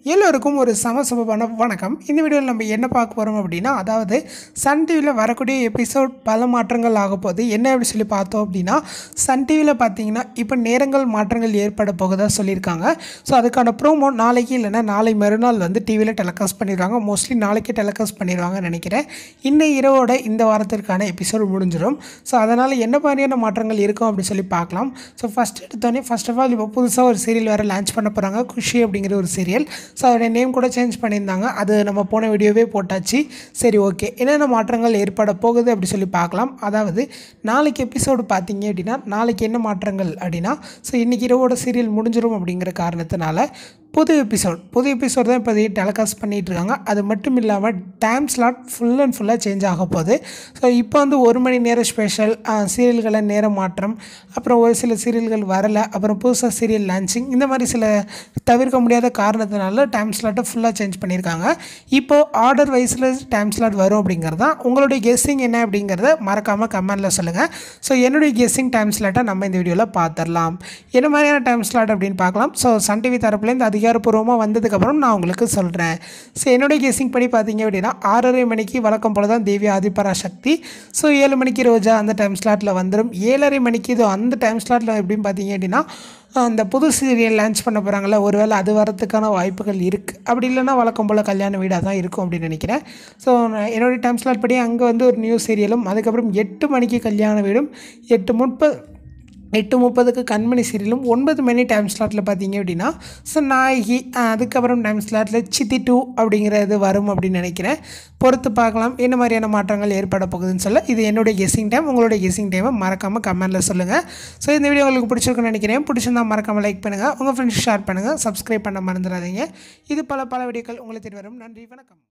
எல்லோருக்கும் ஒரு சமசமமான வணக்கம் இந்த வீடியோவில் நம்ம என்ன பார்க்க போகிறோம் அப்படின்னா அதாவது சன் டிவியில் வரக்கூடிய எபிசோட் பல மாற்றங்கள் ஆக போகுது என்ன அப்படி சொல்லி பார்த்தோம் அப்படின்னா சன் டிவியில் பார்த்தீங்கன்னா இப்போ நேரங்கள் மாற்றங்கள் ஏற்பட போகுதா சொல்லியிருக்காங்க ஸோ அதுக்கான ப்ரோமோ நாளைக்கு இல்லைன்னா நாளை மறுநாள் வந்து டிவியில் டெலிகாஸ்ட் பண்ணிடுவாங்க மோஸ்ட்லி நாளைக்கு டெலிகாஸ்ட் பண்ணிடுவாங்கன்னு நினைக்கிறேன் இன்னும் இரவோட இந்த வாரத்திற்கான எபிசோடு முடிஞ்சிடும் ஸோ அதனால் என்ன மாதிரியான மாற்றங்கள் இருக்கும் அப்படின்னு சொல்லி பார்க்கலாம் ஸோ ஃபஸ்ட் எடுத்தோடனே ஃபர்ஸ்ட் ஆஃப் ஆல் இப்போ புதுசாக ஒரு சீரியல் வேறு லான்ச் பண்ண போகிறாங்க குஷி அப்படிங்கிற ஒரு சீரியல் ஸோ அதோடைய நேம் கூட சேஞ்ச் பண்ணியிருந்தாங்க அது நம்ம போன வீடியோவே போட்டாச்சு சரி ஓகே என்னென்ன மாற்றங்கள் ஏற்பட போகுது அப்படி சொல்லி பார்க்கலாம் அதாவது நாளைக்கு எபிசோடு பார்த்தீங்க அப்படின்னா நாளைக்கு என்ன மாற்றங்கள் அப்படின்னா ஸோ இன்றைக்கி இரவோட சீரியல் முடிஞ்சிடும் அப்படிங்கிற காரணத்தினால புது எபிசோட் புது எபிசோட் தான் இப்போ டெலிகாஸ்ட் பண்ணிகிட்டு இருக்காங்க அது மட்டும் இல்லாமல் டைம் ஸ்லாட் ஃபுல் அண்ட் ஃபுல்லாக சேஞ்ச் ஆக போகுது ஸோ இப்போ வந்து ஒரு மணி நேரம் ஸ்பெஷல் சீரியல்களை நேரம் மாற்றம் அப்புறம் ஒரு சில சீரியல்கள் வரலை அப்புறம் புதுசாக சீரியல் லான்ச்சிங் இந்த மாதிரி சில தவிர்க்க முடியாத காரணத்தினால டைம் ஸ்லாட்டை ஃபுல்லாக சேஞ்ச் பண்ணியிருக்காங்க இப்போது ஆர்டர் வைஸில் டைம் ஸ்லாட் வரும் அப்படிங்கிறது தான் உங்களுடைய கெஸ்ஸிங் என்ன அப்படிங்கிறத மறக்காமல் கமெண்டில் சொல்லுங்கள் ஸோ என்னுடைய கெஸ்ஸிங் டைம் ஸ்லாட்டை நம்ம இந்த வீடியோவில் பார்த்துடலாம் என்ன மாதிரியான டைம் ஸ்லாட் அப்படின்னு பார்க்கலாம் ஸோ சன் டிவி தரப்புலேருந்து அதிகாரப்பூர்வமாக வந்ததுக்கப்புறம் நான் உங்களுக்கு சொல்கிறேன் ஸோ என்னுடைய கெஸ்ஸிங் படி பார்த்தீங்க அப்படின்னா ஆறரை மணிக்கு வழக்கம் போல தான் தேவி ஆதிபராசக்தி ஸோ ஏழு மணிக்கு ரோஜா அந்த டைம் ஸ்லாட்டில் வந்துடும் ஏழரை மணிக்கு இது அந்த டைம் ஸ்லாட்டில் எப்படின்னு பார்த்தீங்க அப்படின்னா அந்த புது சீரியல் லான்ச் பண்ண போகிறாங்களா ஒருவேளை அது வரத்துக்கான வாய்ப்புகள் இருக்குது அப்படி இல்லைன்னா வழக்கம் போல் கல்யாண வீடாக தான் இருக்கும் அப்படின்னு நினைக்கிறேன் ஸோ என்னுடைய டைம் ஸ்லாட் படி அங்கே வந்து ஒரு நியூ சீரியலும் அதுக்கப்புறம் எட்டு மணிக்கு கல்யாண வீடும் எட்டு முப்பது எட்டு முப்பதுக்கு கண்மணி சீரியலும் ஒன்பது மணி டைம் ஸ்லாட்டில் பார்த்தீங்க அப்படின்னா ஸோ நாயகி அஹ், அதுக்கப்புறம் டைம் ஸ்லாட்டில் சித்தி டூ அப்படிங்கிறது வரும் அப்படின்னு நினைக்கிறேன் பொறுத்து பார்க்கலாம் என்ன மாதிரியான மாற்றங்கள் ஏற்பட போகுதுன்னு சொல்ல இது என்னுடைய கெஸ்ஸிங் டைம் உங்களுடைய கெஸ்ஸிங் டைமை மறக்காமல் கமெண்ட்டில் சொல்லுங்கள் ஸோ இந்த வீடியோ உங்களுக்கு பிடிச்சிருக்குன்னு நினைக்கிறேன் பிடிச்சிருந்தா மறக்காமல் லைக் பண்ணுங்கள் உங்கள் ஃப்ரெண்ட்ஸ் ஷேர் பண்ணுங்கள் சப்ஸ்கிரைப் பண்ண மறந்துடாதீங்க இது பல பல வீடியோக்கள் உங்களை தேடி வரும் நன்றி வணக்கம்